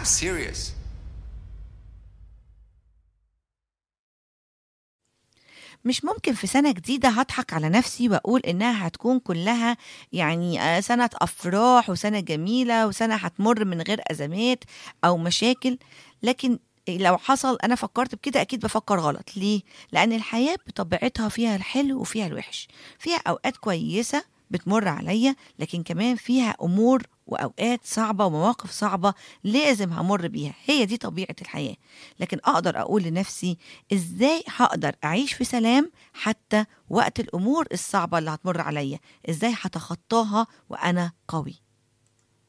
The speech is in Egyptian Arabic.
I'm serious. مش ممكن في سنة جديدة هضحك على نفسي وأقول إنها هتكون كلها يعني آه، سنة أفراح وسنة جميلة وسنة هتمر من غير أزمات أو مشاكل لكن لو حصل أنا فكرت بكده أكيد بفكر غلط ليه؟ لأن الحياة بطبيعتها فيها الحلو وفيها الوحش فيها أوقات كويسة بتمر عليا لكن كمان فيها أمور وأوقات صعبة ومواقف صعبة لازم همر بيها هي دي طبيعة الحياة لكن أقدر أقول لنفسي إزاي هقدر أعيش في سلام حتى وقت الأمور الصعبة اللي هتمر عليا إزاي هتخطاها وأنا قوي